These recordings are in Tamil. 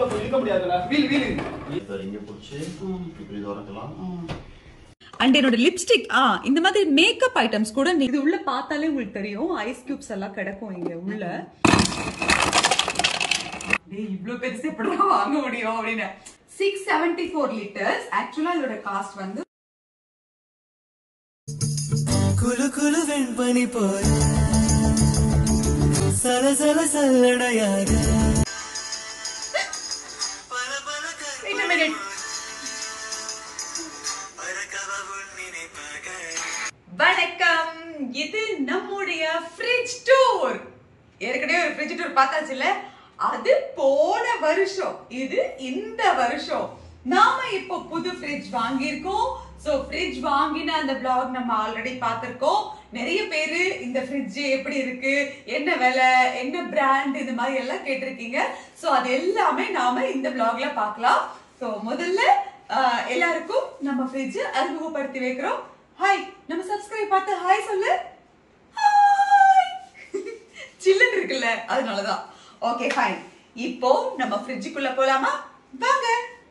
உள்ள போய் இழுக்க முடியாதுல்ல வீல் வீல் இதை இங்க பிடிச்சி இப்படி திறக்கலாம் அண்ட் என்னோட லிப்ஸ்டிக் ஆ இந்த மாதிரி மேக்கப் ஐட்டம்ஸ் கூட நீ- இது உள்ள பார்த்தாலே உங்களுக்கு தெரியும் ஐஸ் கியூப்ஸ் எல்லாம் கிடக்கும் இங்க உள்ள டேய் இவ்ளோ பெருசு எப்படி வாங்க முடியும் அப்படின்னு சிக்ஸ் செவன்டி ஃபோர் லிட்டர்ஸ் ஆக்சுவலா இதோட காஸ்ட் வந்து குலு குலு வெண்பனி போல் சல சல சல்லடையாக பல பல Wait a minute. பறக்கவ உன் நினைப்பாக வணக்கம் இது நம்முடைய ஃப்ரிட்ஜ் டூர் ஏற்கனவே ஒரு ஃப்ரிட்ஜ் டூர் பார்த்தாச்சுல்ல அது போன வருஷம் இது இந்த வருஷம் நாம இப்போ புது ஃப்ரிட்ஜ் வாங்கியிருக்கோம் சோ ஃப்ரிட்ஜ் வாங்கின அந்த vlog நம்ம ஆல்ரெடி பார்த்திருக்கோம் நிறைய பேரு இந்த ஃப்ரிட்ஜ் எப்படி இருக்கு என்ன விலை என்ன பிராண்ட் இந்த மாதிரி எல்லாம் கேட்டிருக்கீங்க சோ அது எல்லாமே நாம இந்த vlogல பார்க்கலாம் சோ முதல்ல ஆஹ், எல்லாருக்கும் நம்ம ஃப்ரிட்ஜ் அறிமுகப்படுத்தி வைக்கிறோம் ஹாய் நம்ம சப்ஸ்கிரைப் பார்த்து ஹாய் சொல்லு ஹாய் சில்லுன்னு இருக்குல்ல அதனாலதான் ஓகே ஃபைன் இப்போ நம்ம ஃப்ரிட்ஜுக்குள்ள போலாமா வாங்க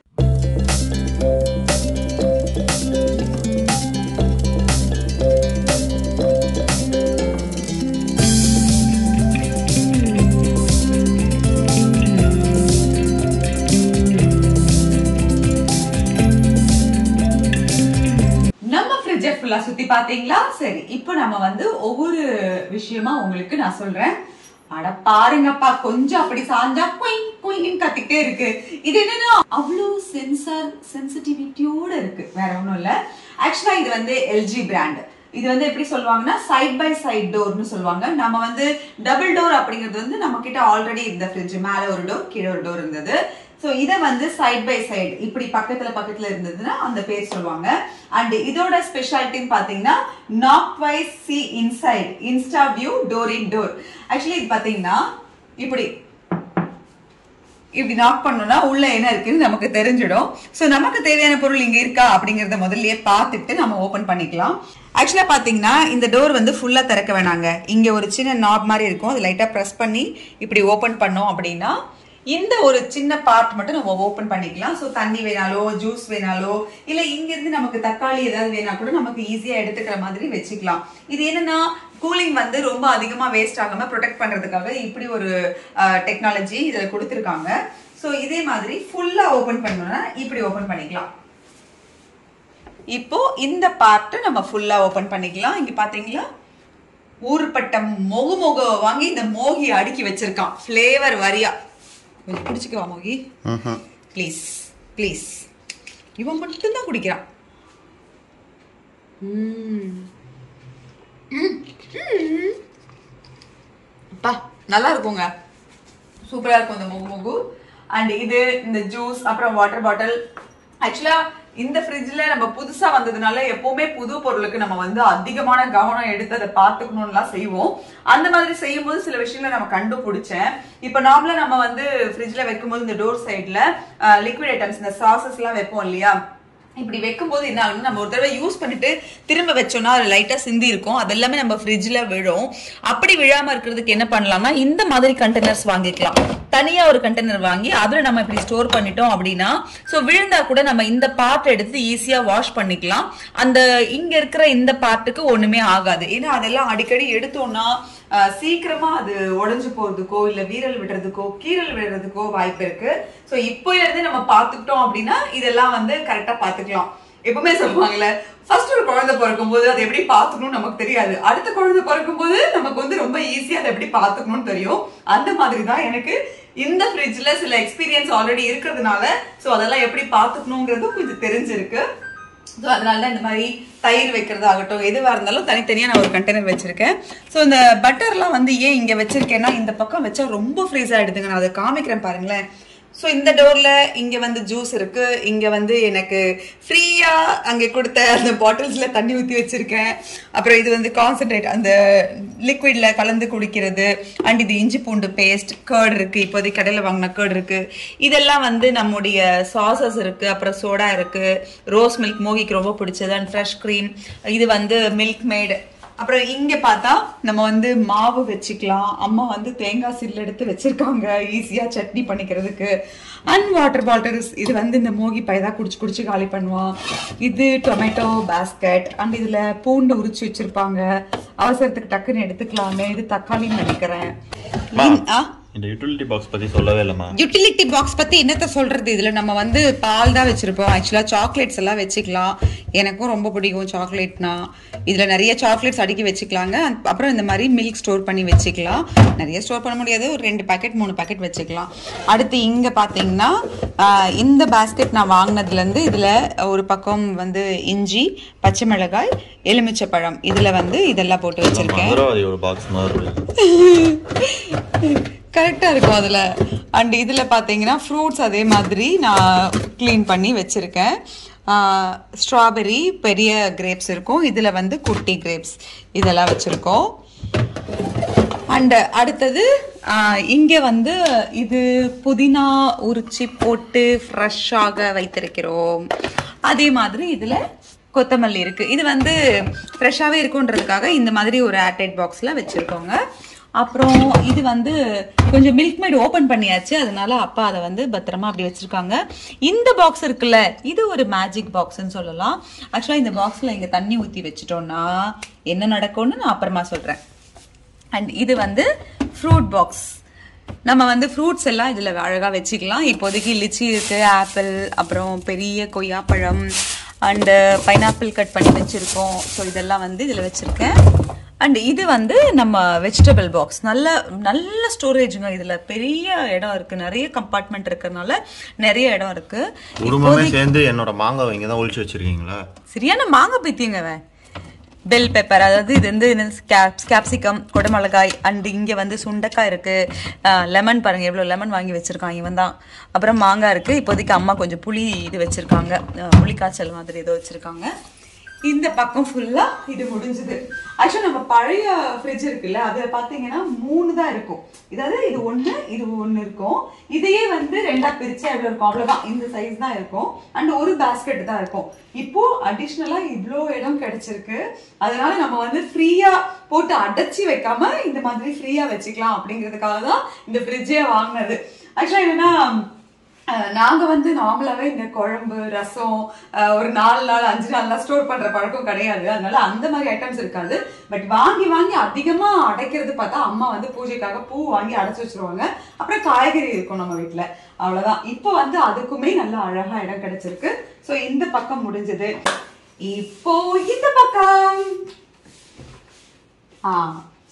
நம்ம ஃப்ரிட்ஜை ஃபுல்லா சுத்தி பாத்தீங்களா சரி இப்போ நம்ம வந்து ஒவ்வொரு விஷயமா உங்களுக்கு நான் சொல்றேன் அட பாருங்கப்பா கொஞ்சம் அப்படி சாஞ்சா குயிங் குயிங்னு கத்திக்கிட்டே இருக்கு இது என்னன்னா அவ்வளோ சென்சார் சென்சிட்டிவிட்டியோட இருக்கு வேற ஒண்ணும் இல்ல ஆக்சுவலா இது வந்து எல்ஜி பிராண்ட் இது வந்து எப்படி சொல்லுவாங்கன்னா சைட் பை சைட் டோர்னு சொல்லுவாங்க நம்ம வந்து டபுள் டோர் அப்படிங்கிறது வந்து நம்ம கிட்ட ஆல்ரெடி இருந்த ஃப்ரிட்ஜ் மேல ஒரு டோர் கீழே ஒரு டோர் இருந்தது ஸோ இதை வந்து சைட் பை சைடு இப்படி பக்கத்துல பக்கத்துல இருந்ததுன்னா அந்த பேர் சொல்லுவாங்க அண்ட் இதோட ஸ்பெஷாலிட்டின்னு பாத்தீங்கன்னா knock twice see inside InstaView door in door actually இது பாத்தீங்கன்னா இப்படி இப்படி நாக் பண்ணோம்னா உள்ள என்ன இருக்குன்னு நமக்கு தெரிஞ்சிடும் ஸோ நமக்கு தேவையான பொருள் இங்க இருக்கா அப்படிங்கறத முதல்லயே பார்த்துட்டு நம்ம ஓபன் பண்ணிக்கலாம் ஆக்சுவலா பாத்தீங்கன்னா இந்த டோர் வந்து ஃபுல்லா திறக்க வேணாங்க இங்க ஒரு சின்ன நாப் மாதிரி இருக்கும் அது லைட்டா ப்ரெஸ் பண்ணி இப்படி ஓபன் பண்ணோம் அப்படின்னா இந்த ஒரு சின்ன பார்ட் மட்டும் நம்ம ஓபன் பண்ணிக்கலாம் ஸோ தண்ணி வேணாலோ ஜூஸ் வேணாலோ இல்ல இங்க இருந்து நமக்கு தக்காளி ஏதாவது வேணா கூட நமக்கு ஈஸியா எடுத்துக்கிற மாதிரி வச்சுக்கலாம் இது என்னன்னா கூலிங் வந்து ரொம்ப அதிகமா வேஸ்ட் ஆகாம ப்ரொடெக்ட் பண்றதுக்காக இப்படி ஒரு டெக்னாலஜி இதுல கொடுத்துருக்காங்க ஸோ இதே மாதிரி ஃபுல்லா ஓபன் பண்ணோம்னா இப்படி ஓபன் பண்ணிக்கலாம் இப்போ இந்த பார்ட்டை நம்ம ஃபுல்லா ஓபன் பண்ணிக்கலாம் இங்க பாத்தீங்களா ஊருப்பட்ட மொகு மொக வாங்கி இந்த மோகி அடுக்கி வச்சிருக்கான் ஃப்ளேவர் வரியா கொஞ்சம் குடிச்சுக்கவா மோகி ப்ளீஸ் ப்ளீஸ் இவன் மட்டும்தான் குடிக்கிறான் ம். ம். ம். அப்பா நல்லா இருக்குங்க சூப்பரா இருக்கும் இந்த மொகு மொகு அண்ட் இது இந்த ஜூஸ் அப்புறம் வாட்டர் பாட்டில் ஆக்சுவலா இந்த ஃப்ரிட்ஜ்ல நம்ம புதுசா வந்ததுனால எப்பவுமே புது பொருளுக்கு நம்ம வந்து அதிகமான கவனம் எடுத்து அதை பார்த்துக்கணும்லாம் செய்வோம் அந்த மாதிரி செய்யும்போது சில விஷயங்களை நம்ம கண்டுபிடிச்சேன் இப்போ நார்மலா நம்ம வந்து ஃப்ரிட்ஜ்ல வைக்கும்போது இந்த டோர் சைட்ல லிக்விட் ஐட்டம்ஸ் இந்த சாசஸ் எல்லாம் வைப்போம் இல்லையா இப்படி வைக்கும்போது என்ன ஆகும்னா நம்ம ஒரு தடவை யூஸ் பண்ணிட்டு திரும்ப வச்சோம்னா அது லைட்டா சிந்தி இருக்கும் அது எல்லாமே நம்ம ஃப்ரிட்ஜ்ல விழும் அப்படி விழாம இருக்கிறதுக்கு என்ன பண்ணலாம்னா இந்த மாதிரி கண்டெய்னர்ஸ் வாங்கிக்கலாம் தனியா ஒரு கண்டெய்னர் வாங்கி அதுல நம்ம இப்படி ஸ்டோர் பண்ணிட்டோம் அப்படின்னா சோ விழுந்தா கூட நம்ம இந்த பார்ட் எடுத்து ஈஸியா வாஷ் பண்ணிக்கலாம் அந்த இங்க இருக்கிற இந்த பார்ட்டுக்கு ஒண்ணுமே ஆகாது ஏன்னா அதெல்லாம் அடிக்கடி எடுத்தோம்னா அஹ், சீக்கிரமா அது உடைஞ்சு போறதுக்கோ இல்ல வீரல் விடுறதுக்கோ கீரல் விடுறதுக்கோ வாய்ப்பு இருக்கு சோ இப்போ இருந்து நம்ம பாத்துக்கிட்டோம் அப்படின்னா இதெல்லாம் வந்து கரெக்டா பாத்துக்கலாம் எப்பவுமே சொல்லுவாங்கல்ல ஃபர்ஸ்ட் ஒரு குழந்தை பிறக்கும் போது அதை எப்படி பாத்துக்கணும்னு நமக்கு தெரியாது அடுத்த குழந்தை பிறக்கும் போது நமக்கு வந்து ரொம்ப ஈஸியா அதை எப்படி பாத்துக்கணும்னு தெரியும் அந்த மாதிரி தான் எனக்கு இந்த ஃப்ரிட்ஜ்ல சில எக்ஸ்பீரியன்ஸ் ஆல்ரெடி இருக்கிறதுனால சோ அதெல்லாம் எப்படி பாத்துக்கணுங்கிறதும் கொஞ்சம் தெரிஞ்சிருக்கு ஸோ அதனால தான் இந்த மாதிரி தயிர் வைக்கிறதாகட்டும் எதுவாக இருந்தாலும் தனித்தனியாக நான் ஒரு கண்டெய்னர் வச்சிருக்கேன் ஸோ இந்த பட்டர்லாம் வந்து ஏன் இங்கே வச்சிருக்கேன்னா இந்த பக்கம் வச்சா ரொம்ப ஃப்ரீஸ் ஆகிடுதுங்க நான் அதை காமிக்கிறேன் பாருங்களேன் ஸோ இந்த டோரில் இங்கே வந்து ஜூஸ் இருக்கு இங்கே வந்து எனக்கு ஃப்ரீயாக அங்கே கொடுத்த அந்த பாட்டில்ஸில் தண்ணி ஊற்றி வச்சிருக்கேன் அப்புறம் இது வந்து கான்சென்ட்ரேட் அந்த லிக்விடில் கலந்து குடிக்கிறது அண்ட் இது இஞ்சி பூண்டு பேஸ்ட் கேர்டு இருக்கு இப்போதைக்கு கடையில் வாங்கின கேர்டு இருக்கு இதெல்லாம் வந்து நம்முடைய சாசஸ் இருக்கு அப்புறம் சோடா இருக்கு ரோஸ் மில்க் மோகிக்கு ரொம்ப பிடிச்சது அண்ட் ஃப்ரெஷ் க்ரீம் இது வந்து மில்க் மேட் அப்புறம் இங்க பார்த்தா நம்ம வந்து மாவு வச்சுக்கலாம் அம்மா வந்து தேங்காய் சில்லு எடுத்து வச்சிருக்காங்க ஈஸியா சட்னி பண்ணிக்கிறதுக்கு அண்ட் வாட்டர் பாட்டில்ஸ் இது வந்து இந்த மோகி பையதான் குடிச்சு குடிச்சு காலி பண்ணுவான் இது டொமேட்டோ பாஸ்கெட் அண்ட் இதுல பூண்டு உரிச்சு வச்சிருப்பாங்க அவசரத்துக்கு டக்குன்னு எடுத்துக்கலாமே இது தக்காளின்னு நினைக்கிறேன் இன்- ஆ இந்த யூட்டிலிட்டி பாக்ஸ் பத்தி சொல்லவே இல்லைம்மா யூட்டிலிட்டி பாக்ஸ் பத்தி என்னத்த சொல்றது இதுல நம்ம வந்து பால் தான் வச்சிருப்போம் ஆக்சுவலா சாக்லேட்ஸ் எல்லாம் வச்சுக்கலாம் எனக்கும் ரொம்ப பிடிக்கும் சாக்லேட்னா இதுல நிறைய சாக்லேட்ஸ் அடுக்கி வச்சுக்கலாங்க அப்~ அப்புறம் இந்த மாதிரி மில்க் ஸ்டோர் பண்ணி வச்சுக்கலாம் நிறைய ஸ்டோர் பண்ண முடியாது ஒரு ரெண்டு பாக்கெட் மூணு பாக்கெட் வச்சுக்கலாம் அடுத்து இங்க பாத்தீங்கன்னா ஆஹ், இந்த பாஸ்கெட் நான் வாங்கினதுல இருந்து இதுல ஒரு பக்கம் வந்து இஞ்சி பச்சை மிளகாய் எலுமிச்சை பழம் இதுல வந்து இதெல்லாம் போட்டு வச்சிருக்கேன் மதுராவதி ஒரு பாக்ஸ் மாதிரி இருக்கு கரெக்டாக இருக்கும் அதில் அண்ட் இதில் பார்த்தீங்கன்னா ஃப்ரூட்ஸ் அதே மாதிரி நான் க்ளீன் பண்ணி வச்சுருக்கேன் ஸ்ட்ராபெரி பெரிய கிரேப்ஸ் இருக்கும் இதில் வந்து குட்டி கிரேப்ஸ் இதெல்லாம் வச்சுருக்கோம் அண்ட் அடுத்தது இங்கே வந்து இது புதினா உரிச்சி போட்டு ஃப்ரெஷ்ஷாக வைத்திருக்கிறோம் அதே மாதிரி இதில் கொத்தமல்லி இருக்கு இது வந்து ஃப்ரெஷ்ஷாகவே இருக்குன்றதுக்காக இந்த மாதிரி ஒரு ஏர்டைட் பாக்ஸில் வச்சுருக்கோங்க அப்புறம் இது வந்து கொஞ்சம் மில்க் மேட் ஓப்பன் பண்ணியாச்சு அதனால அப்பா அதை வந்து பத்திரமா அப்படி வச்சிருக்காங்க இந்த பாக்ஸ் இருக்குல்ல இது ஒரு மேஜிக் பாக்ஸ்ன்னு சொல்லலாம் ஆக்சுவலாக இந்த பாக்ஸில் இங்கே தண்ணி ஊற்றி வச்சிட்டோம்னா என்ன நடக்கும்னு நான் அப்புறமா சொல்கிறேன் அண்ட் இது வந்து ஃப்ரூட் பாக்ஸ் நம்ம வந்து ஃப்ரூட்ஸ் எல்லாம் இதில் அழகாக வச்சுக்கலாம் இப்போதைக்கு லிச்சி இருக்கு ஆப்பிள் அப்புறம் பெரிய கொய்யாப்பழம் அண்டு பைனாப்பிள் கட் பண்ணி வச்சுருக்கோம் ஸோ இதெல்லாம் வந்து இதில் வச்சுருக்கேன் அண்ட் இது வந்து நம்ம வெஜிடபிள் பாக்ஸ் நல்ல நல்ல ஸ்டோரேஜுங்க இதில் பெரிய இடம் இருக்குது நிறைய கம்பார்ட்மெண்ட் இருக்கிறதுனால நிறைய இடம் இருக்குது குடும்பமே சேர்ந்து என்னோட மாங்காவை இங்க தான் ஒளிச்சு வச்சிருக்கீங்களா சரியான மாங்காய் பைத்தியங்க அவன் பெல் பெப்பர் அதாவது இது வந்து கேப்சிகம் குடமிளகாய் அண்ட் இங்கே வந்து சுண்டைக்காய் இருக்கு லெமன் பாருங்க எவ்வளோ லெமன் வாங்கி வச்சிருக்கான் இவன் தான் அப்புறம் மாங்காய் இருக்கு இப்போதைக்கு அம்மா கொஞ்சம் புளி இது வச்சிருக்காங்க அஹ், புளிக்காய்ச்சல் மாதிரி ஏதோ வச்சிருக்காங்க இந்த பக்கம் ஃபுல்லா இது முடிஞ்சது ஆக்சுவலா நம்ம பழைய ஃப்ரிட்ஜ் இருக்குல்ல அதுல பாத்தீங்கன்னா மூணு தான் இருக்கும் இதாவது இது ஒண்ணு இது ஒண்ணு இருக்கும் இதையே வந்து ரெண்டா பிரிச்சு எவ்வளவு இருக்கும் அவ்வளவுதான் இந்த சைஸ் தான் இருக்கும் அண்ட் ஒரு பாஸ்கெட் தான் இருக்கும் இப்போ அடிஷ்னலா இவ்ளோ இடம் கிடைச்சிருக்கு அதனால நம்ம வந்து ஃப்ரீயா போட்டு அடைச்சி வைக்காம இந்த மாதிரி ஃப்ரீயா வச்சுக்கலாம் அப்படிங்கிறதுக்காக தான் இந்த ஃப்ரிட்ஜே வாங்கினது ஆக்சுவலா என்னன்னா அஹ் நாங்க வந்து நார்மலாவே இந்த குழம்பு ரசம் அஹ் ஒரு நாலு நாள் அஞ்சு நாள்லாம் ஸ்டோர் பண்ற பழக்கம் கிடையாது அதனால அந்த மாதிரி ஐட்டம்ஸ் இருக்காது பட் வாங்கி வாங்கி அதிகமா அடைக்கிறது பார்த்தா அம்மா வந்து பூஜைக்காக பூ வாங்கி அடைச்சு வச்சிருவாங்க அப்புறம் காய்கறி இருக்கும் நம்ம வீட்ல அவ்வளவுதான் இப்போ வந்து அதுக்குமே நல்ல அழகா இடம் கிடைச்சிருக்கு சோ இந்த பக்கம் முடிஞ்சது இப்போ இந்த பக்கம் ஆ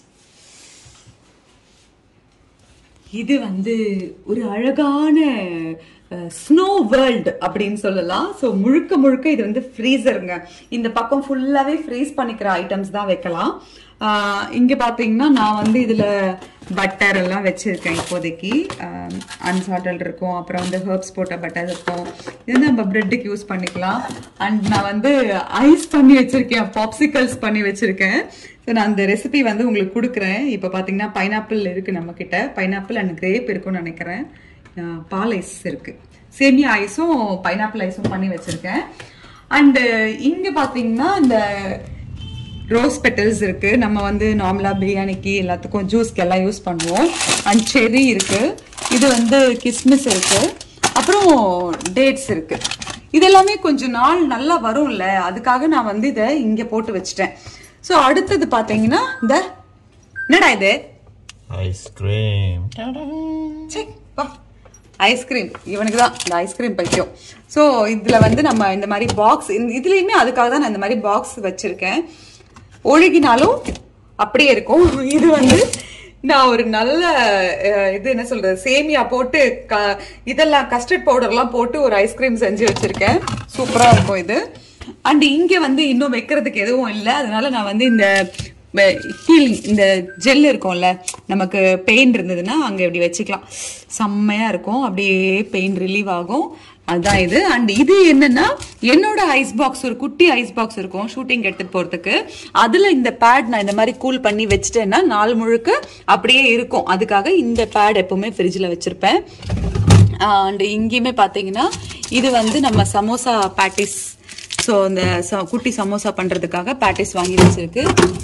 இது வந்து ஒரு அழகான ஸ்னோ வேர்ல்டு அப்படின்னு சொல்லலாம் ஸோ முழுக்க முழுக்க இது வந்து ஃப்ரீசருங்க இந்த பக்கம் ஃபுல்லாகவே ஃப்ரீஸ் பண்ணிக்கிற ஐட்டம்ஸ் தான் வைக்கலாம் ஆஹ் இங்க பாத்தீங்கன்னா நான் வந்து இதுல பட்டர் எல்லாம் வச்சிருக்கேன் இப்போதைக்கு அன்சால்டல் இருக்கும் அப்புறம் வந்து ஹெர்ப்ஸ் போட்ட பட்டர் இருக்கும் இது நம்ம பிரெட்டுக்கு யூஸ் பண்ணிக்கலாம் அண்ட் நான் வந்து ஐஸ் பண்ணி வச்சிருக்கேன் பாப்சிக்கல்ஸ் பண்ணி வச்சிருக்கேன் ஸோ நான் அந்த ரெசிபி வந்து உங்களுக்கு கொடுக்குறேன் இப்போ பார்த்தீங்கன்னா பைனாப்பிள் இருக்கு நம்ம கிட்ட பைனாப்பிள் அண்ட் கிரேப் இருக்கும்னு நினைக்கிறேன் ஆஹ் பால் ஐஸ் இருக்கு சேமியா ஐஸும் பைனாப்பிள் ஐஸும் பண்ணி வச்சிருக்கேன் அண்டு இங்க பாத்தீங்கன்னா இந்த ரோஸ் பெட்டல்ஸ் இருக்கு நம்ம வந்து நார்மலா பிரியாணிக்கு எல்லாத்துக்கும் ஜூஸ்க்கு எல்லாம் யூஸ் பண்ணுவோம் அண்ட் செரி இருக்கு இது வந்து கிஸ்மிஸ் இருக்கு அப்புறம் டேட்ஸ் இருக்கு இது எல்லாமே கொஞ்ச நாள் நல்லா வரும்ல அதுக்காக நான் வந்து இதை இங்க போட்டு வச்சுட்டேன் ஸோ அடுத்தது பாத்தீங்கன்னா இந்த என்னடா இது ஐஸ்கிரீம் சே, வா. ஐஸ்கிரீம் இவனுக்கு தான் இந்த ஐஸ்கிரீம் பைத்தியம் ஸோ இதில் வந்து நம்ம இந்த மாதிரி பாக்ஸ் இதுலேயுமே அதுக்காக தான் நான் இந்த மாதிரி பாக்ஸ் வச்சுருக்கேன் ஒழுகினாலும் அப்படியே இருக்கும் இது வந்து நான் ஒரு நல்ல அஹ், இது என்ன சொல்றது சேமியா போட்டு க இதெல்லாம் கஸ்டர்ட் பவுடர்லாம் போட்டு ஒரு ஐஸ்கிரீம் செஞ்சு வச்சிருக்கேன் சூப்பராக இருக்கும் இது அண்ட் இங்கே வந்து இன்னும் வைக்கிறதுக்கு எதுவும் இல்லை அதனால நான் வந்து இந்த ஹீலிங் இந்த ஜெல் இருக்கும்ல நமக்கு பெயின் இருந்ததுன்னா அங்கே இப்படி வச்சுக்கலாம் செம்மையா இருக்கும் அப்படியே பெயின் ரிலீவ் ஆகும் அதுதான் இது அண்ட் இது என்னன்னா என்னோட ஐஸ் பாக்ஸ் ஒரு குட்டி ஐஸ் பாக்ஸ் இருக்கும் ஷூட்டிங் எடுத்துட்டு போறதுக்கு அதுல இந்த பேட் நான் இந்த மாதிரி கூல் பண்ணி வச்சுட்டேன்னா நாள் முழுக்க அப்படியே இருக்கும் அதுக்காக இந்த பேட் எப்பவுமே ஃப்ரிட்ஜில் வச்சிருப்பேன் அண்ட் இங்கேயுமே பார்த்தீங்கன்னா இது வந்து நம்ம சமோசா பேட்டிஸ் ஸோ இந்த ச- குட்டி சமோசா பண்ணுறதுக்காக பேட்டிஸ் வாங்கி வச்சிருக்கு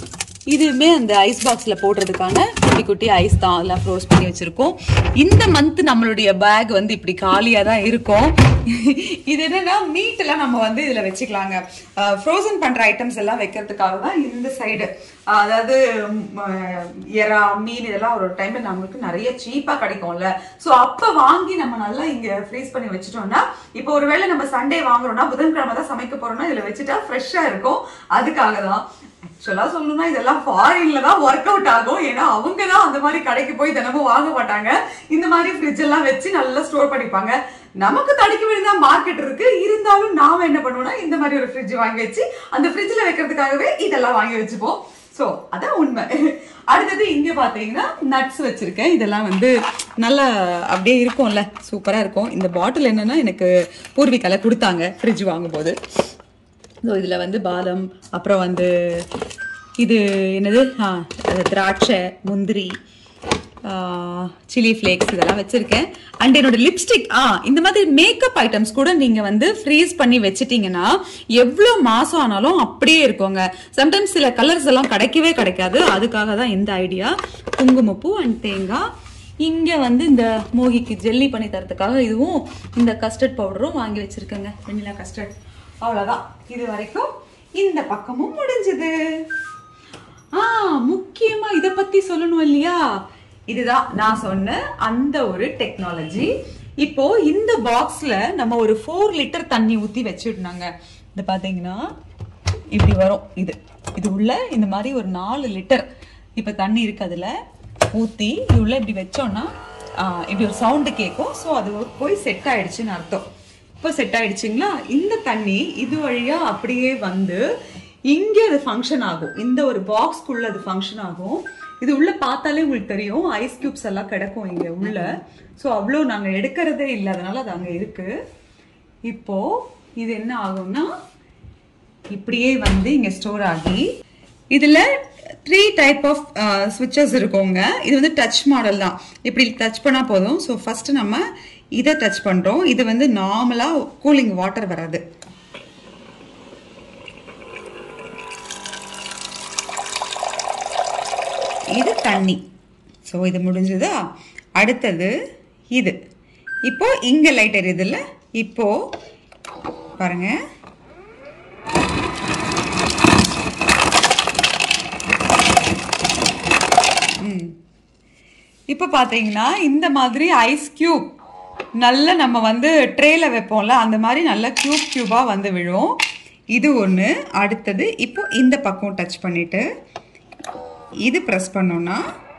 இதுவுமே அந்த ஐஸ் பாக்ஸ்ல போடுறதுக்கான குட்டி குட்டி ஐஸ் தான் அதெல்லாம் ஃப்ரோஸ் பண்ணி வச்சிருக்கோம் இந்த மந்த் நம்மளுடைய பேக் வந்து இப்படி காலியா தான் இருக்கும் இது என்னன்னா மீட் எல்லாம் நம்ம வந்து இதுல வச்சுக்கலாங்க ஃப்ரோசன் பண்ற ஐட்டம்ஸ் எல்லாம் வைக்கிறதுக்காக தான் இந்த சைடு அதாவது ம், அஹ், எறா மீன் இதெல்லாம் ஒரு டைம்ல நம்மளுக்கு நிறைய சீப்பா கிடைக்கும்ல சோ அப்ப வாங்கி நம்ம நல்லா இங்க ஃப்ரீஸ் பண்ணி வச்சுட்டோம்னா இப்போ ஒருவேளை நம்ம சண்டே வாங்குறோம்னா புதன்கிழமை தான் சமைக்க போறோம்னா இதுல வச்சுட்டா ஃப்ரெஷ்ஷா இருக்கும் அதுக்காக தான் ஆக்சுவலா சொல்லணும்னா இதெல்லாம் ஃபாரின்ல தான் ஒர்க் அவுட் ஆகும் ஏன்னா அவங்க தான் அந்த மாதிரி கடைக்கு போய் தினமும் வாங்க மாட்டாங்க இந்த மாதிரி ஃப்ரிட்ஜ் எல்லாம் வச்சு நல்லா ஸ்டோர் பண்ணிப்பாங்க நமக்கு தடுக்கி விழுந்தா மார்க்கெட் இருக்கு இருந்தாலும் நாம என்ன பண்ணுவோம்னா இந்த மாதிரி ஒரு ஃப்ரிட்ஜ் வாங்கி வச்சு அந்த ஃப்ரிட்ஜ்ல வைக்கிறதுக்காகவே இதெல்லாம் வாங்கி வச்சுப்போம் சோ அதான் உண்மை அடுத்தது இங்க பாத்தீங்கன்னா நட்ஸ் வச்சிருக்கேன் இதெல்லாம் வந்து நல்லா அப்படியே இருக்கும்ல சூப்பரா இருக்கும் இந்த பாட்டில் என்னன்னா எனக்கு பூர்விகால கொடுத்தாங்க ஃப்ரிட்ஜ் வாங்கும்போது ஸோ இதில் வந்து பாதம் அப்புறம் வந்து இது என்னது ஆ திராட்சை முந்திரி சில்லி ஃப்ளேக்ஸ் இதெல்லாம் வச்சுருக்கேன் அண்ட் என்னோட லிப்ஸ்டிக் ஆ இந்த மாதிரி மேக்கப் ஐட்டம்ஸ் கூட நீங்கள் வந்து ஃப்ரீஸ் பண்ணி வச்சிட்டீங்கன்னா எவ்வளோ மாதம் ஆனாலும் அப்படியே இருக்குங்க சம்டைம்ஸ் சில கலர்ஸ் எல்லாம் கிடைக்கவே கிடைக்காது அதுக்காக தான் இந்த ஐடியா குங்குமப்பூ அண்ட் தேங்காய் இங்கே வந்து இந்த மோகிக்கு ஜெல்லி பண்ணி தரதுக்காக இதுவும் இந்த கஸ்டர்ட் பவுடரும் வாங்கி வச்சிருக்கேங்க வெண்ணிலா கஸ்டர்ட் அவ்வளோதான் இது வரைக்கும் இந்த பக்கமும் முடிஞ்சது ஆ முக்கியமா இத பத்தி சொல்லணும் இல்லையா இதுதான் நான் சொன்ன அந்த ஒரு டெக்னாலஜி இப்போ இந்த பாக்ஸ்ல நம்ம ஒரு ஃபோர் லிட்டர் தண்ணி ஊத்தி வச்சிருந்தாங்க இது பாத்தீங்கன்னா இப்படி வரும் இது இது உள்ள இந்த மாதிரி ஒரு நாலு லிட்டர் இப்ப தண்ணி இருக்கு அதுல ஊத்தி இது உள்ள இப்படி வச்சோம்னா ஆ, இப்படி ஒரு சவுண்டு கேட்கும் ஸோ அது போய் செட் ஆயிடுச்சுன்னு அர்த்தம் இப்போ செட் ஆயிடுச்சுங்களா இந்த தண்ணி இது வழியா அப்படியே வந்து இங்க அது ஃபங்க்ஷன் ஆகும் இந்த ஒரு பாக்ஸ்க்குள்ள அது ஃபங்க்ஷன் ஆகும் இது உள்ள பார்த்தாலே உங்களுக்கு தெரியும் ஐஸ் கியூப்ஸ் எல்லாம் கிடக்கும் இங்க உள்ள ஸோ அவ்வளோ நாங்க எடுக்கிறதே இல்லை அதனால அது அங்க இருக்கு இப்போ இது என்ன ஆகும்னா இப்படியே வந்து இங்க ஸ்டோர் ஆகி இதுல த்ரீ டைப் ஆஃப் ஸ்விட்சஸ் இருக்குங்க இது வந்து டச் மாடல் தான் இப்படி டச் பண்ணா போதும் ஸோ ஃபர்ஸ்ட் நம்ம இதை டச் பண்றோம் இது வந்து நார்மலா கூலிங் வாட்டர் வராது இது தண்ணி ஸோ இது முடிஞ்சதா அடுத்தது இது இப்போ இங்க லைட் எரியுதுல்ல இப்போ பாருங்க ம். இப்போ பார்த்தீங்கன்னா இந்த மாதிரி ஐஸ் கியூப் நல்ல நம்ம வந்து ட்ரேல வைப்போம்ல அந்த மாதிரி நல்ல கியூப் கியூபா வந்து விழும் இது ஒன்று அடுத்தது இப்போ இந்த பக்கம் டச் பண்ணிட்டு இது ப்ரெஸ் பண்ணோம்னா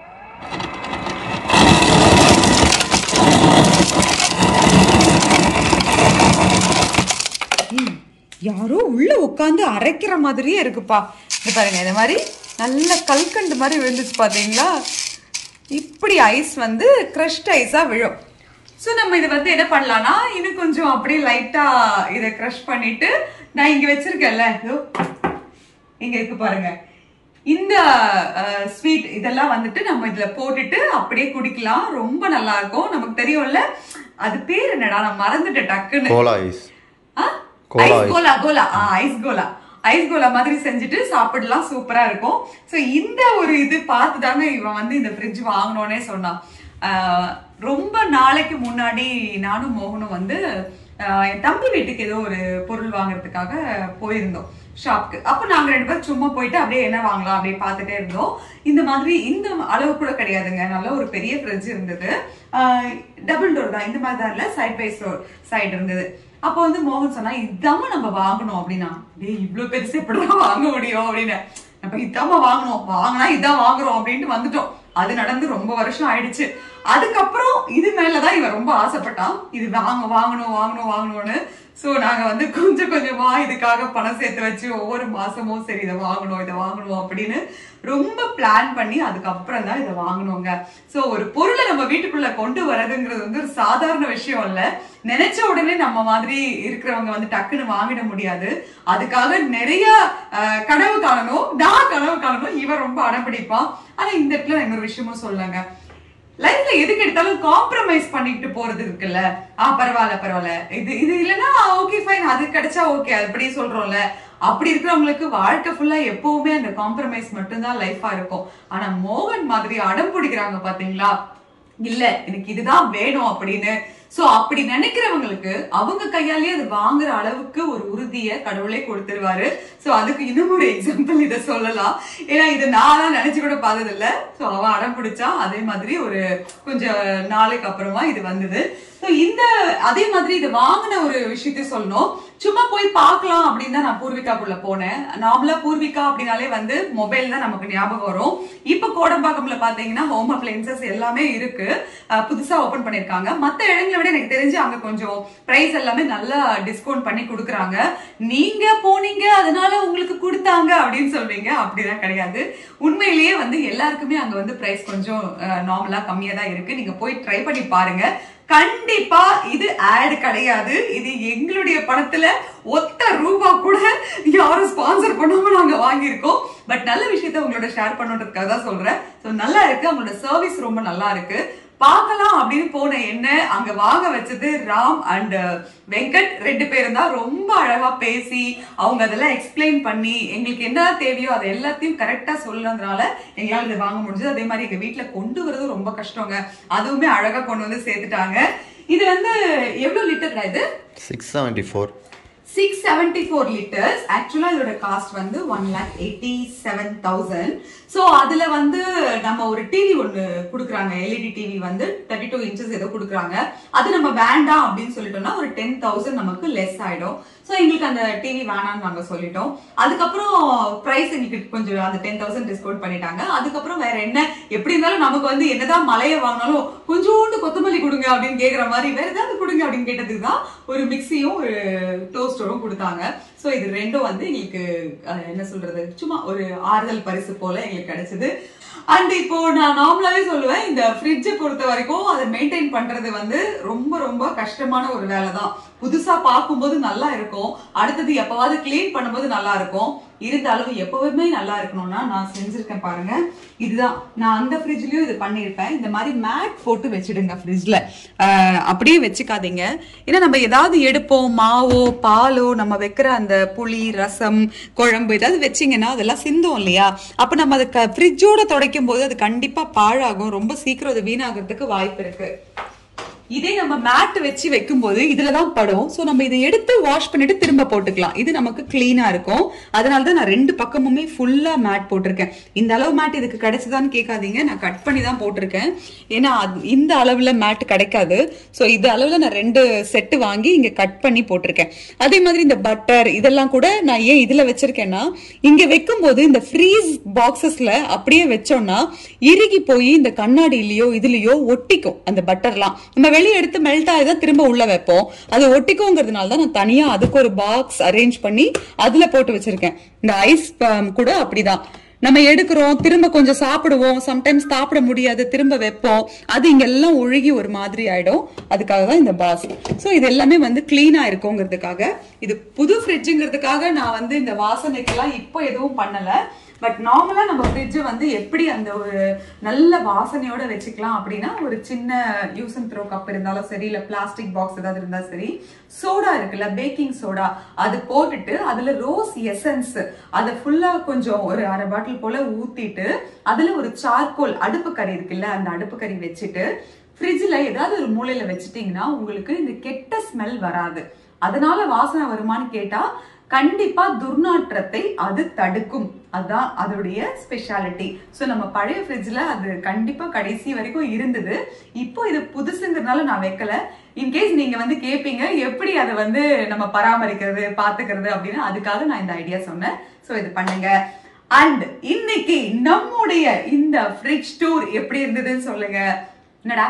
ம், யாரோ உள்ள உட்காந்து அரைக்கிற மாதிரியே இருக்குப்பா இது பாருங்க இந்த மாதிரி நல்ல கல்கண்டு மாதிரி விழுந்துச்சு பாத்தீங்களா இப்படி ஐஸ் வந்து க்ரஷ்ட் ஐஸா விழும் ஸோ நம்ம இது வந்து என்ன பண்ணலாம்னா இன்னும் கொஞ்சம் அப்படியே லைட்டா இதை க்ரஷ் பண்ணிட்டு நான் இங்க வச்சிருக்கேன்ல இதோ இங்க இருக்கு பாருங்க இந்த ஸ்வீட் இதெல்லாம் வந்துட்டு நம்ம இதுல போட்டுட்டு அப்படியே குடிக்கலாம் ரொம்ப நல்லா இருக்கும் நமக்கு தெரியும்ல அது பேர் என்னடா நான் மறந்துட்டேன் டக்குன்னு கோலா ஐஸ் ஆ? Cola ice ice. Cola cola ஆ ஐஸ் கோலா ஐஸ் கோலா மாதிரி செஞ்சுட்டு சாப்பிடலாம் சூப்பரா இருக்கும் சோ இந்த ஒரு இது பார்த்து தாங்க இவன் வந்து இந்த ஃப்ரிட்ஜ் வாங்கணும்னே சொன்னான் ஆ, ரொம்ப நாளைக்கு முன்னாடி நானும் மோகனும் வந்து ஆ, என் தம்பி வீட்டுக்கு ஏதோ ஒரு பொருள் வாங்குறதுக்காக போயிருந்தோம் ஷாப்க்கு அப்போ நாங்க ரெண்டு பேரும் சும்மா போயிட்டு அப்படியே என்ன வாங்கலாம் அப்படியே பார்த்துட்டே இருந்தோம் இந்த மாதிரி இந்த அளவு கூட கிடையாதுங்க நல்ல ஒரு பெரிய ஃப்ரிட்ஜ் இருந்தது டபுள் டோர் தான் இந்த மாதிரி தான் இல்ல சைட் பை டோர் சைடு இருந்தது அப்போ வந்து மோகன் சொன்னா இதாம நம்ம வாங்கணும் அப்படின்னா டேய் இவ்ளோ பெருசு எப்படிலாம் வாங்க முடியும் அப்படின்னு நம்ம இதாம வாங்கணும் வாங்கினா இதான் வாங்குறோம் அப்படின்ட்டு வந்துட்டோம் அது நடந்து ரொம்ப வருஷம் ஆயிடுச்சு அதுக்கப்புறம் இது மேலதான் இவன் ரொம்ப ஆசைப்பட்டான் இது வாங்க வாங்கணும் வாங்கணும் வாங்கணும்னு சோ நாங்க வந்து கொஞ்சம் கொஞ்சமா இதுக்காக பணம் சேர்த்து வச்சு ஒவ்வொரு மாசமும் சரி இதை வாங்கணும் இதை வாங்கணும் அப்படின்னு ரொம்ப பிளான் பண்ணி அதுக்கப்புறம் தான் இதை வாங்கணுங்க சோ ஒரு பொருளை நம்ம வீட்டுக்குள்ள கொண்டு வரதுங்கிறது வந்து ஒரு சாதாரண விஷயம் இல்ல நினைச்ச உடனே நம்ம மாதிரி இருக்கிறவங்க வந்து டக்குன்னு வாங்கிட முடியாது அதுக்காக நிறைய அஹ், கனவு காணணும் நான் கனவு காணணும் இவன் ரொம்ப அடம்பிடிப்பான் ஆனா இந்த இடத்துல நான் இன்னொரு விஷயமும் சொல்லுங்க லைஃப்ல எதுக்கு எடுத்தாலும் காம்ப்ரமைஸ் பண்ணிட்டு போறது இருக்குல்ல ஆ பரவாயில்ல பரவாயில்ல இது இது இல்லைன்னா ஓகே ஃபைன் அது கிடைச்சா ஓகே அப்படி சொல்றோம்ல அப்படி இருக்கிறவங்களுக்கு வாழ்க்கை ஃபுல்லா எப்பவுமே அந்த காம்ப்ரமைஸ் மட்டும்தான் லைஃபா இருக்கும் ஆனா மோகன் மாதிரி அடம் பிடிக்கிறாங்க பாத்தீங்களா இல்ல எனக்கு இதுதான் வேணும் அப்படின்னு சோ அப்படி நினைக்கிறவங்களுக்கு அவங்க கையாலேயே அது வாங்குற அளவுக்கு ஒரு உறுதியை கடவுளே கொடுத்துருவாரு சோ அதுக்கு இன்னும் ஒரு எக்ஸாம்பிள் இதை சொல்லலாம் ஏன்னா இது நான் தான் நினைச்சு கூட பார்த்தது இல்ல சோ அவன் அடம் பிடிச்சா அதே மாதிரி ஒரு கொஞ்சம் நாளைக்கு அப்புறமா இது வந்தது சோ இந்த அதே மாதிரி இது வாங்கின ஒரு விஷயத்த சொல்லணும் சும்மா போய் பார்க்கலாம் அப்படின்னு தான் நான் பூர்விகாக்குள்ள போனேன் நார்மலா பூர்விகா அப்படின்னாலே வந்து மொபைல் தான் நமக்கு ஞாபகம் வரும் இப்ப கோடம்பாக்கம்ல பாத்தீங்கன்னா ஹோம் அப்ளைன்சஸ் எல்லாமே இருக்கு அஹ் புதுசா ஓபன் பண்ணிருக்காங்க மத்த இடங்களை விட எனக்கு தெரிஞ்சு அங்க கொஞ்சம் பிரைஸ் எல்லாமே நல்லா டிஸ்கவுண்ட் பண்ணி கொடுக்குறாங்க நீங்க போனீங்க அதனால உங்களுக்கு கொடுத்தாங்க அப்படின்னு சொல்வீங்க அப்படிதான் கிடையாது உண்மையிலேயே வந்து எல்லாருக்குமே அங்க வந்து பிரைஸ் கொஞ்சம் நார்மலா கம்மியா தான் இருக்கு நீங்க போய் ட்ரை பண்ணி பாருங்க கண்டிப்பா இது ஆட் கிடையாது இது எங்களுடைய பணத்துல ஒத்த ரூபா கூட யாரும் ஸ்பான்சர் பண்ணாம நாங்க வாங்கியிருக்கோம் பட் நல்ல விஷயத்த உங்களோட ஷேர் பண்ணுன்றதுக்காக தான் சொல்றேன் ஸோ நல்லா இருக்கு அவங்களோட சர்வீஸ் ரொம்ப நல்லா இருக்கு பார்க்கலாம் அப்படின்னு போன என்ன அங்க வாங்க வச்சது ராம் அண்ட் வெங்கட் ரெண்டு பேரும் தான் ரொம்ப அழகா பேசி அவங்க அதெல்லாம் எக்ஸ்பிளைன் பண்ணி எங்களுக்கு என்ன தேவையோ அதை எல்லாத்தையும் கரெக்டா சொல்லணுன்றதுனால எங்களால இதை வாங்க முடிஞ்சது அதே மாதிரி எங்க வீட்ல கொண்டு வரது ரொம்ப கஷ்டங்க அதுவுமே அழகா கொண்டு வந்து சேர்த்துட்டாங்க இது வந்து எவ்வளவு லிட்டர் இது six seventy four six seventy four litres ஆக்சுவலா இதோட காஸ்ட் வந்து one lakh eighty seven thousand so அதுல வந்து நம்ம ஒரு டிவி ஒன்று கொடுக்குறாங்க எல்இடி டிவி வந்து தேர்ட்டி டூ இன்ச்சஸ் ஏதோ கொடுக்குறாங்க அது நம்ம வேண்டாம் அப்படின்னு சொல்லிட்டோம்னா ஒரு டென் தௌசண்ட் நமக்கு லெஸ் ஆயிடும் ஸோ எங்களுக்கு அந்த டிவி வேணாம்னு நாங்க சொல்லிட்டோம் அதுக்கப்புறம் பிரைஸ் எங்களுக்கு கொஞ்சம் அந்த டென் தௌசண்ட் டிஸ்கவுண்ட் பண்ணிட்டாங்க அதுக்கப்புறம் வேற என்ன எப்படி இருந்தாலும் நமக்கு வந்து என்னதான் மலையை வாங்கினாலும் கொஞ்சோண்டு கொத்தமல்லி கொடுங்க அப்படின்னு கேக்குற மாதிரி வேற ஏதாவது கொடுங்க அப்படின்னு கேட்டதுக்கு தான் ஒரு மிக்சியும் ஒரு டோஸ்டரும் கொடுத்தாங்க ஸோ இது ரெண்டும் வந்து எங்களுக்கு அஹ், என்ன சொல்றது சும்மா ஒரு ஆறுதல் பரிசு போல எங்களுக்கு கிடைச்சது அண்ட் இப்போ நான் நார்மலாவே சொல்லுவேன் இந்த ஃப்ரிட்ஜை பொறுத்த வரைக்கும் அதை மெயின்டைன் பண்றது வந்து ரொம்ப ரொம்ப கஷ்டமான ஒரு வேலை தான் புதுசா பார்க்கும்போது நல்லா இருக்கும் அடுத்தது எப்பவாவது க்ளீன் பண்ணும்போது நல்லா இருக்கும் இருந்தாலும் எப்பவுமே நல்லா இருக்கணும்னா நான் செஞ்சிருக்கேன் பாருங்க இதுதான் நான் அந்த ஃப்ரிட்ஜ்லயும் இது பண்ணியிருப்பேன் இந்த மாதிரி மேட் போட்டு வச்சிடுங்க ஃப்ரிட்ஜ்ல அப்படியே வச்சுக்காதீங்க ஏன்னா நம்ம ஏதாவது எடுப்போம் மாவோ பாலோ நம்ம வைக்கிற அந்த புளி ரசம் குழம்பு ஏதாவது வச்சீங்கன்னா அதெல்லாம் சிந்தும் இல்லையா அப்ப நம்ம அதை ஃப்ரிட்ஜோட துடைக்கும் போது அது கண்டிப்பா பாழாகும் ரொம்ப சீக்கிரம் அது வீணாகிறதுக்கு வாய்ப்பு இருக்கு இதே நம்ம மேட் வச்சு வைக்கும்போது இதுல தான் படும் சோ நம்ம இதை எடுத்து வாஷ் பண்ணிட்டு திரும்ப போட்டுக்கலாம் இது நமக்கு கிளீனா இருக்கும் அதனால தான் நான் ரெண்டு பக்கமுமே ஃபுல்லா மேட் போட்டிருக்கேன் இந்த அளவு மேட் இதுக்கு கிடைச்சதான்னு கேட்காதீங்க நான் கட் பண்ணி தான் போட்டிருக்கேன் ஏன்னா அது- இந்த அளவுல மேட் கிடைக்காது சோ இந்த அளவுல நான் ரெண்டு செட்டு வாங்கி இங்க கட் பண்ணி போட்டிருக்கேன் அதே மாதிரி இந்த பட்டர் இதெல்லாம் கூட நான் ஏன் இதுல வச்சிருக்கேன்னா இங்க வைக்கும்போது இந்த ஃப்ரீஸ் பாக்ஸஸ்ல அப்படியே வச்சோம்னா இறுகி போய் இந்த கண்ணாடியிலயோ இதுலயோ ஒட்டிக்கும் அந்த பட்டர்லாம் நம்ம வெளியே எடுத்து மெல்ட் ஆகி தான் திரும்ப உள்ள வைப்போம் அது ஒட்டிக்குங்கிறதுனால தான் நான் தனியா அதுக்கு ஒரு பாக்ஸ் அரேஞ்ச் பண்ணி அதுல போட்டு வச்சிருக்கேன் இந்த ஐஸ் கூட அப்படிதான் நம்ம எடுக்கிறோம் திரும்ப கொஞ்சம் சாப்பிடுவோம் சம்டைம்ஸ் சாப்பிட முடியாது திரும்ப வைப்போம் அது இங்க எல்லாம் ஒழுகி ஒரு மாதிரி ஆயிடும் அதுக்காக தான் இந்த பாஸ் சோ இது எல்லாமே வந்து கிளீனா இருக்குங்கிறதுக்காக இது புது ஃப்ரிட்ஜுங்கிறதுக்காக நான் வந்து இந்த வாசனைக்கெல்லாம் இப்போ எதுவும் பண்ணல பட் நார்மலா நம்ம ஃப்ரிட்ஜை வந்து எப்படி அந்த ஒரு நல்ல வாசனையோட வச்சுக்கலாம் அப்படின்னா ஒரு சின்ன யூஸ் அண்ட் த்ரோ கப் இருந்தாலும் சரி இல்ல பிளாஸ்டிக் பாக்ஸ் ஏதாவது இருந்தா சரி சோடா இருக்குல்ல பேக்கிங் சோடா அது போட்டுட்டு அதுல ரோஸ் எசன்ஸ் அதை ஃபுல்லா கொஞ்சம் ஒரு அரை பாட்டில் போல ஊத்திட்டு அதுல ஒரு சார்கோல் அடுப்பு கறி இருக்குல்ல அந்த அடுப்பு கறி வச்சுட்டு ஃப்ரிட்ஜ்ல ஏதாவது ஒரு மூலையில வச்சுட்டீங்கன்னா உங்களுக்கு இந்த கெட்ட ஸ்மெல் வராது அதனால வாசனை வருமான்னு கேட்டா கண்டிப்பா துர்நாற்றத்தை அது தடுக்கும் அதான் அதோடைய ஸ்பெஷாலிட்டி சோ நம்ம பழைய ஃப்ரிட்ஜ்ல அது கண்டிப்பா கடைசி வரைக்கும் இருந்தது இப்போ இது புதுசுங்கிறதுனால நான் வைக்கல இன்கேஸ் நீங்க வந்து கேப்பீங்க எப்படி அதை வந்து நம்ம பராமரிக்கிறது பாத்துக்கிறது அப்படின்னு அதுக்காக நான் இந்த ஐடியா சொன்னேன் சோ இது பண்ணுங்க அண்ட் இன்னைக்கு நம்முடைய இந்த ஃப்ரிட்ஜ் டூர் எப்படி இருந்ததுன்னு சொல்லுங்க என்னடா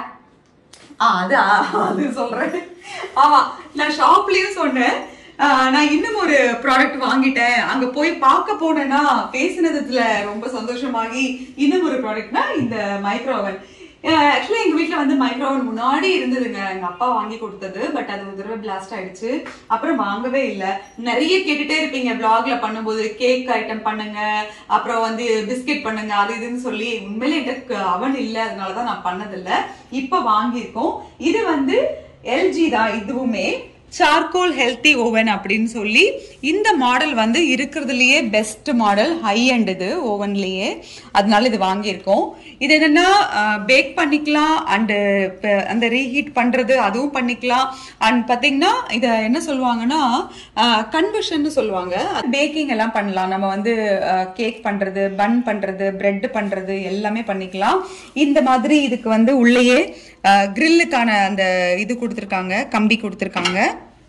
ஆ அது ஆ, அது சொல்றேன் ஆமா நான் ஷாப்லயும் சொன்னேன் ஆ, நான் இன்னும் ஒரு ப்ராடக்ட் வாங்கிட்டேன் அங்க போய் பார்க்க போனேன்னா பேசினதுல ரொம்ப சந்தோஷமாகி இன்னும் ஒரு ப்ராடக்ட்னா இந்த மைக்ரோவன் ஆக்சுவலி எங்க வீட்ல வந்து மைக்ரோவன் முன்னாடி இருந்ததுங்க எங்க அப்பா வாங்கி கொடுத்தது பட் அது ஒரு தடவை பிளாஸ்ட் ஆயிடுச்சு அப்புறம் வாங்கவே இல்ல நிறைய கேட்டுட்டே இருப்பீங்க vlogல பண்ணும்போது கேக் ஐட்டம் பண்ணுங்க அப்புறம் வந்து பிஸ்கெட் பண்ணுங்க அது இதுன்னு சொல்லி உண்மையிலே எனக்கு அவன் இல்ல அதனாலதான் நான் பண்ணதில்ல இப்ப வாங்கியிருக்கோம் இது வந்து எல்ஜி தான் இதுவுமே சார்கோல் ஹெல்த்தி ஓவன் அப்படின்னு சொல்லி இந்த மாடல் வந்து இருக்கிறதுலயே பெஸ்ட் மாடல் ஹை அண்ட் இது ஓவன்லயே அதனால இது வாங்கியிருக்கோம் இது என்னன்னா பேக் பண்ணிக்கலாம் அண்டு அந்த ரீஹீட் பண்றது அதுவும் பண்ணிக்கலாம் அண்ட் பாத்தீங்கன்னா இத என்ன சொல்லுவாங்கன்னா கன்வர்ஷன் சொல்லுவாங்க பேக்கிங் எல்லாம் பண்ணலாம் நம்ம வந்து கேக் பண்றது பன் பண்றது பிரெட் பண்றது எல்லாமே பண்ணிக்கலாம் இந்த மாதிரி இதுக்கு வந்து உள்ளேயே கிரில்லுக்கான அந்த இது கொடுத்துருக்காங்க கம்பி கொடுத்துருக்காங்க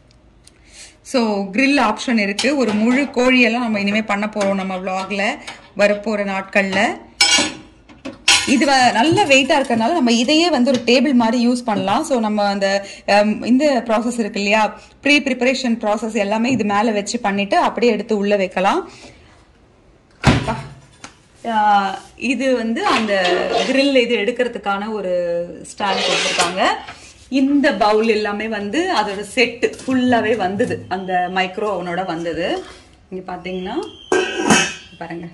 ஸோ grill ஆப்ஷன் இருக்கு ஒரு முழு கோழியெல்லாம் நம்ம இனிமே பண்ண போறோம் நம்ம vlogல வரப்போற நாட்கள்ல இது வ- நல்ல வெயிட்டா இருக்கறனால நம்ம இதையே வந்து ஒரு டேபிள் மாதிரி யூஸ் பண்ணலாம் ஸோ நம்ம அந்த ஹம், இந்த ப்ராசஸ் இருக்கு இல்லையா ப்ரீ ப்ரிப்பரேஷன் ப்ராசஸ் எல்லாமே இது மேல வச்சு பண்ணிட்டு அப்படியே எடுத்து உள்ள வைக்கலாம் அப்பா. ஆஹ், இது வந்து அந்த grill இது எடுக்கிறதுக்கான ஒரு ஸ்டாண்ட் கொடுத்துருக்காங்க இந்த பவுல் எல்லாமே வந்து அதோட செட்டு ஃபுல்லாவே வந்தது அந்த மைக்ரோ அவனோட வந்தது இங்க பாத்தீங்கன்னா பாருங்க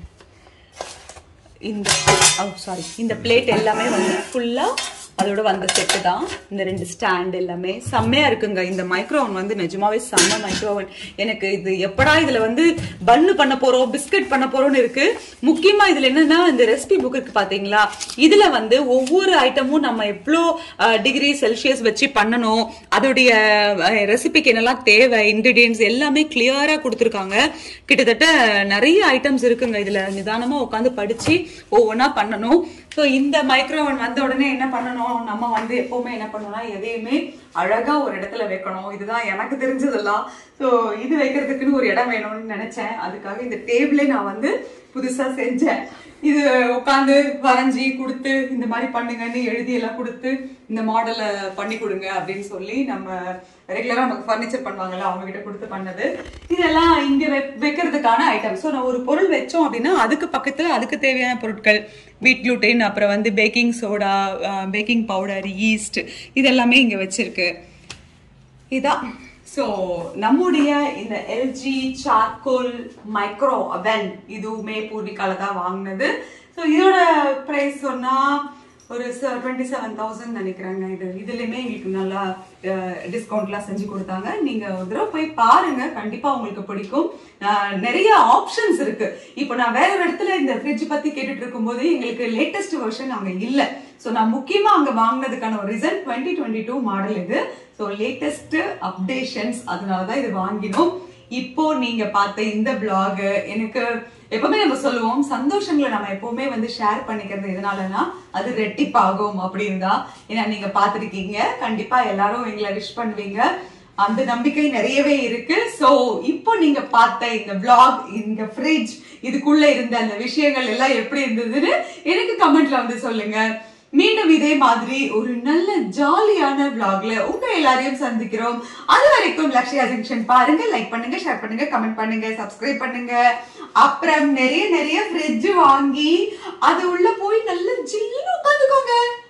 இந்த ஓ சாரி இந்த பிளேட் எல்லாமே வந்து ஃபுல்லா அதோட வந்த செட்டு தான் இந்த ரெண்டு ஸ்டாண்ட் எல்லாமே செம்மையா இருக்குங்க இந்த மைக்ரோவன் வந்து நிஜமாவே செம்ம மைக்ரோவன் எனக்கு இது எப்படா இதுல வந்து பன்னு பண்ண போறோம் பிஸ்கட் பண்ண போறோம்னு இருக்கு முக்கியமா இதுல என்னன்னா இந்த ரெசிபி புக் இருக்கு பாத்தீங்களா இதுல வந்து ஒவ்வொரு ஐட்டமும் நம்ம எவ்வளோ டிகிரி செல்சியஸ் வச்சு பண்ணணும் அதோடைய ரெசிபிக்கு என்னெல்லாம் தேவை இன்கிரீடியன்ஸ் எல்லாமே கிளியரா கொடுத்துருக்காங்க கிட்டத்தட்ட நிறைய ஐட்டம்ஸ் இருக்குங்க இதுல நிதானமா உட்காந்து படிச்சு ஒவ்வொன்றா பண்ணணும் ஸோ இந்த மைக்ரோவன் வந்த உடனே என்ன பண்ணணும் நம்ம வந்து எப்பவுமே என்ன பண்ணணும்னா எதையுமே அழகா ஒரு இடத்துல வைக்கணும் இதுதான் எனக்கு தெரிஞ்சதெல்லாம் ஸோ இது வைக்கிறதுக்குன்னு ஒரு இடம் வேணும்னு நினைச்சேன் அதுக்காக இந்த டேபிளே நான் வந்து புதுசா செஞ்சேன் இது உட்காந்து வரைஞ்சி கொடுத்து இந்த மாதிரி பண்ணுங்கன்னு எழுதி எல்லாம் கொடுத்து இந்த மாடலை பண்ணி கொடுங்க அப்படின்னு சொல்லி நம்ம ரெகுலரா நமக்கு ஃபர்னிச்சர் பண்ணுவாங்கல்ல அவங்க கிட்ட கொடுத்து பண்ணது இதெல்லாம் இங்க வை- வைக்கிறதுக்கான ஐட்டம் ஸோ நான் ஒரு பொருள் வச்சோம் அப்படின்னா அதுக்கு பக்கத்துல அதுக்கு தேவையான பொருட்கள் வீட் gluten அப்புறம் வந்து baking soda baking powder yeast இதெல்லாமே இங்க வச்சிருக்கு இதான் ஸோ நம்முடைய இந்த எல்ஜி சார்கோல் மைக்ரோ அவன் இதுவுமே பூர்விகால தான் வாங்கினது ஸோ இதோட ப்ரைஸ் சொன்னா ஒரு டுவெண்ட்டி செவன் தௌசண்ட் நினைக்கிறாங்க இது இதுலயுமே எங்களுக்கு நல்லா டிஸ்கவுண்ட்லாம் செஞ்சு கொடுத்தாங்க நீங்க ஒரு தடவை போய் பாருங்க கண்டிப்பா உங்களுக்கு பிடிக்கும் அஹ், நிறைய ஆப்ஷன்ஸ் இருக்கு இப்போ நான் வேற ஒரு இடத்துல இந்த ஃப்ரிட்ஜ் பத்தி கேட்டுட்டு இருக்கும்போது எங்களுக்கு லேட்டஸ்ட் வெர்ஷன் அங்க இல்ல ஸோ நான் முக்கியமா அங்க வாங்கினதுக்கான ஒரு reason twenty twenty two model இது ஸோ லேட்டஸ்ட் அப்டேஷன்ஸ் அதனால தான் இது வாங்கினோம் இப்போ நீங்க பார்த்த இந்த vlog எனக்கு எப்பவுமே நம்ம சொல்லுவோம் சந்தோஷங்களை நம்ம எப்பவுமே வந்து ஷேர் பண்ணிக்கிறது எதனாலனா அது ரெட்டிப்பாகும் அப்படின்னு தான் ஏன்னா நீங்க பார்த்திருக்கீங்க கண்டிப்பா எல்லாரும் எங்களை விஷ் பண்ணுவீங்க அந்த நம்பிக்கை நிறையவே இருக்கு சோ இப்போ நீங்க பார்த்த இந்த vlog இந்த ஃப்ரிட்ஜ் இதுக்குள்ள இருந்த அந்த விஷயங்கள் எல்லாம் எப்படி இருந்ததுன்னு எனக்கு கமெண்ட்ல வந்து சொல்லுங்க மீண்டும் இதே மாதிரி ஒரு நல்ல ஜாலியான vlogல உங்க எல்லாரையும் சந்திக்கிறோம் அது வரைக்கும் லக்ஷ்யா ஜங்ஷன் பாருங்க லைக் பண்ணுங்க ஷேர் பண்ணுங்க கமெண்ட் பண்ணுங்க சப்ஸ்கிரைப் பண்ணுங்க அப்புறம் நிறைய நிறைய ஃப்ரிட்ஜ் வாங்கி அது உள்ள போய் நல்ல ஜில்லுன்னு உட்காந்துக்கோங்க